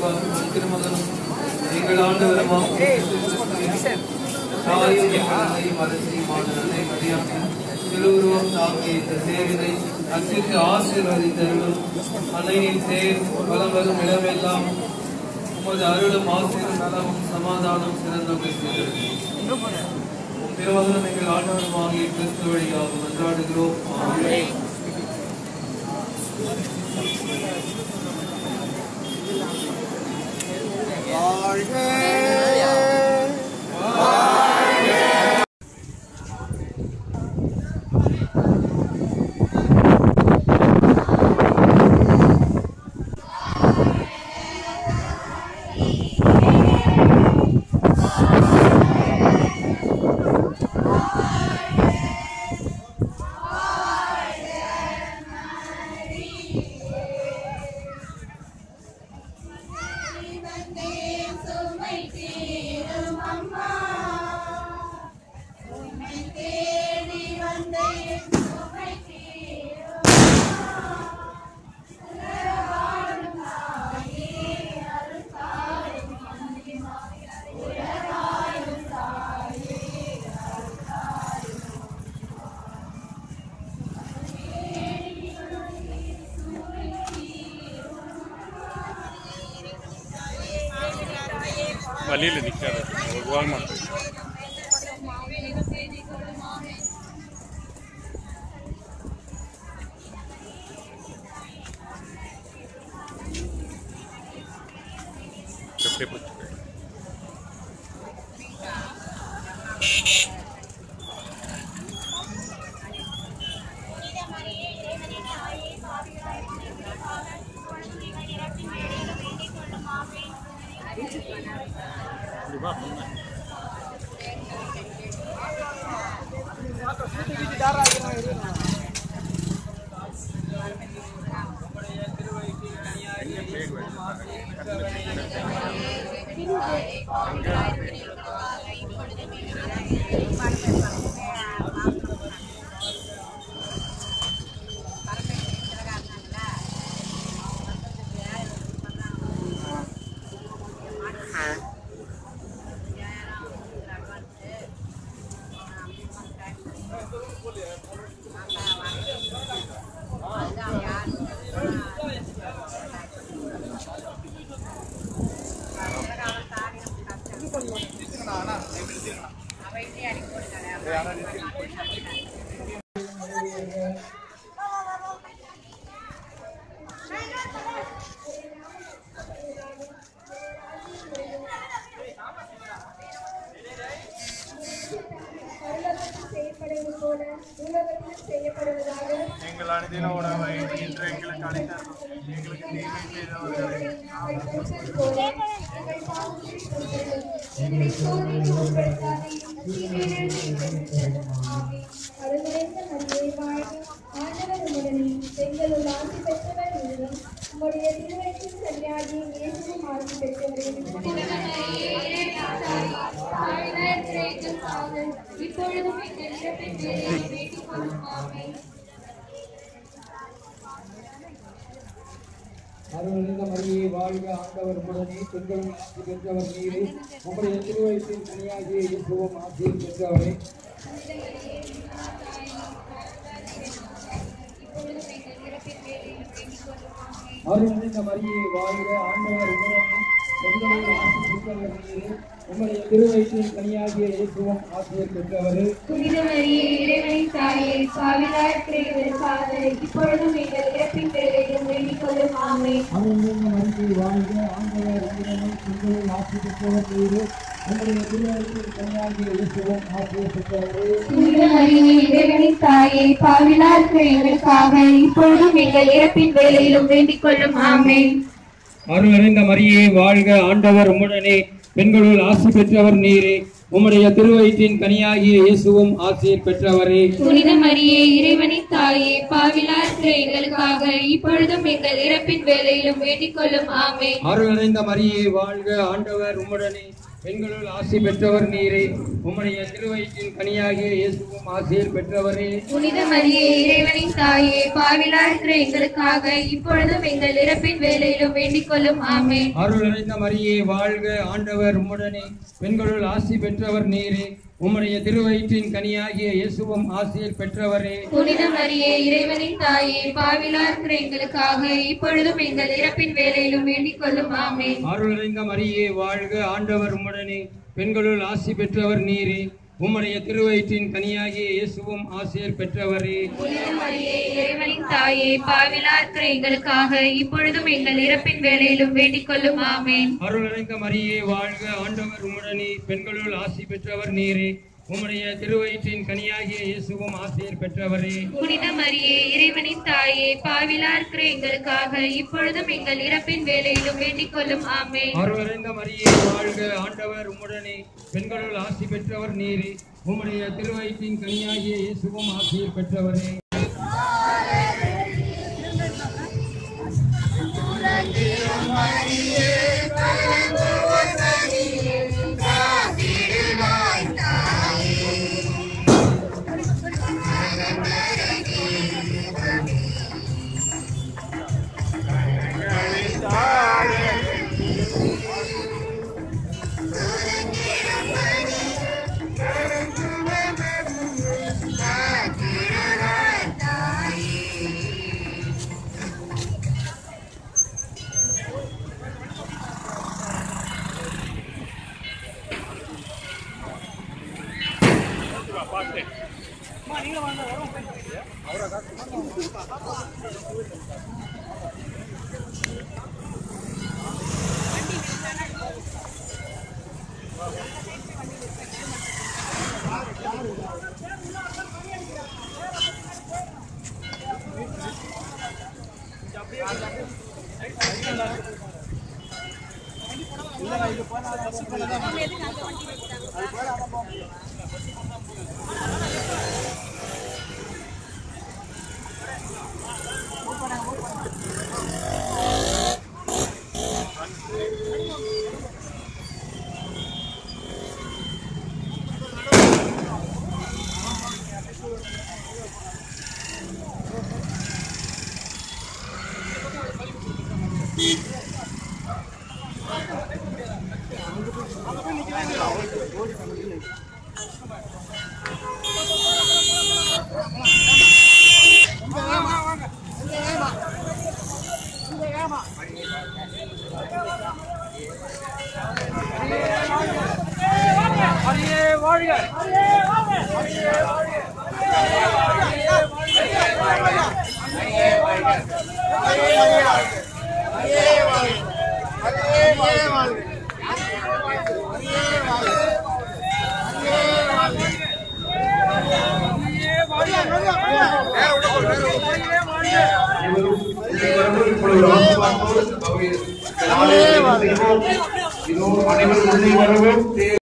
உம் திருமகனும் எங்கள் ஆண்டவருமாம் தாயும் எங்களையும் அரசியுமான அன்னை மரியாதையும் திருவுருவம் தாங்கிய இந்த சேவினை அச்சிற்கு ஆசீர்வதித்தருளும் அன்னையின் சேர் வலம் வரும் இடமெல்லாம் உமது அருளும் ஆசிரியர் நலமும் சமாதானம் சிறந்த திருமகனும் எங்கள் ஆண்டவருமாகிய கிறிஸ்து வழியாக மன்றாடுகிறோம் ஆமென். வழியில் நிற்காது ஒரு வால்மார்ட் எப்படி போச்சு பரலோகத்தில் செய்யப்படுவது போல உலகத்தில் செய்யப்படுவதாக எங்கள் அனுதின உணவை இன்று எங்களுக்கு அளித்தரும் எங்களுக்கு தீமை செய்தவர்களை நாங்கள் பொறுத்தது போல எங்கள் பாவங்களை பொறுத்தருளும். எங்களை சோதனைக்கு உட்படுத்தாதேயும் தீமையிலிருந்து எங்களை விடுவித்தருளும். ஆமென். அருள் நிறைந்த மரியே வாழ்க. ஆண்டவர் உம்முடனே பெண்களுள் ஆசி பெற்றவர் நீரும் உம்முடைய திருவயிற்றின் கன்னியாகிய இயேசுவும் ஆசி பெற்றவரே இப்பொழுதும் எங்கள் இறப்பின் வேளையில் வேண்டிக் கொள்ளும் ஆமென். அருள்நிறைந்த மரியே வாழ்க ஆண்டவர் உடனே பெண்களும் ஆசி பெற்றவர் நீரே உம்முடைய திருவயத்தின் கனியாகிய இயேசுவும் ஆசியில் பெற்றவரே அருள்நிறைந்த மரியே வாழ்க ஆண்டவர் உடனே பெண்களும் ஆசி பெற்றவர் நீரே உம்முடைய திருவயத்தின் கனியாகிய இயேசுவும் ஆசியில் பெற்றவரே புனித மரியே இறைவனின் தாயே பாவிலாற்ற எங்களுக்காக இப்பொழுதும் எங்கள் இறப்பின் வேளையிலும் வேண்டிக் கொள்ளும் ஆமென். அருள்நிறைந்த மரியே வாழ்க ஆண்டவர் உடனே பெண்களும் ஆசி பெற்றவர் நீரே உம்முடைய திருவயத்தின் கனியாகிய இயேசுவும் ஆசியில் பெற்றவரே புனித மரியே இறைவனின் தாயே பாவிலாற்ற எங்களுக்காக இப்பொழுதும் எங்கள் இறப்பின் வேளையிலும் வேண்டிக் கொள்ளும் ஆமென். அருள் நிறைந்த மரியே வாழ்க ஆண்டவர் உம்முடனே பெண்களுள் ஆசி பெற்றவர் நீரே உம்முடைய திருவயிற்றின் கனியாகிய இயேசுவும் ஆசியில் பெற்றவரே புனித மரியே இறைவனின் தாயே பாவிலாற்ற எங்களுக்காக இப்பொழுதும் எங்கள் இறப்பின் வேளையிலும் வேண்டிக் கொள்ளும் ஆமென். அருள் நிறைந்த மரியே வாழ்க ஆண்டவர் உம்முடனே பெண்களுள் ஆசி பெற்றவர் நீரே உம்முடைய திருவயிற்றின் கனியாகிய இயேசுவும் ஆசியில் பெற்றவரே புனித மரியே இறைவனின் தாயே பாவிலா இருக்கிற எங்களுக்காக இப்பொழுதும் எங்கள் இறப்பின் வேலையிலும் வேண்டிக் கொள்ளும் ஆமென் அருள் நிறைந்த மரியே வாழ்க ஆண்டவர் உம்முடனே பெண்களுள் ஆசி பெற்றவர் நீரே உம்முடைய திருவயிற்றின் கனியாகிய இயேசுவும் ஆசியில் பெற்றவரே புனித மரியே இறைவனின் தாயே பாவிலா இருக்கிற எங்களுக்காக இப்பொழுதும் எங்கள் இறப்பின் வேலையிலும் வேண்டிக் கொள்ளும் ஆமென் அருள் நிறைந்த மரியே வாழ்க ஆண்டவர் உம்முடனே பெண்களுள் ஆசி பெற்றவர் நீரே உம்முடைய திருவயிற்றின் கனியாகிய இயேசுவும் ஆசியில் பெற்றவரே புனித மரியே இறைவனின் தாயே பாவிலா இருக்கிற எங்களுக்காக இப்பொழுதும் எங்கள் இறப்பின் வேலையிலும் வேண்டிக் கொள்ளும் ஆமென் அருள் நிறைந்த மரியே வாழ்க ஆண்டவர் உம்முடனே பெண்களுள் ஆசி பெற்றவர் நீரே உம்முடைய திருவயிற்றின் கனியாகிய இயேசுவும் ஆசிரியர் பெற்றவரே புனித மரியே இறைவனின் தாயே பாவிலா இருக்கிற எங்களுக்காக இப்பொழுதும் எங்கள் இறப்பின் வேலையிலும் வேண்டிக் கொள்ளும் ஆமென் அருள் நிறைந்த மரியே வாழ்க ஆண்டவர் உம்முடனே பெண்களுள் ஆசி பெற்றவர் நீரே உம்முடைய திருவயிற்றின் கனியாகிய இயேசுவும் ஆசிரியர் பெற்றவரே இதோ அனைவரும் உள்ளே வரவும்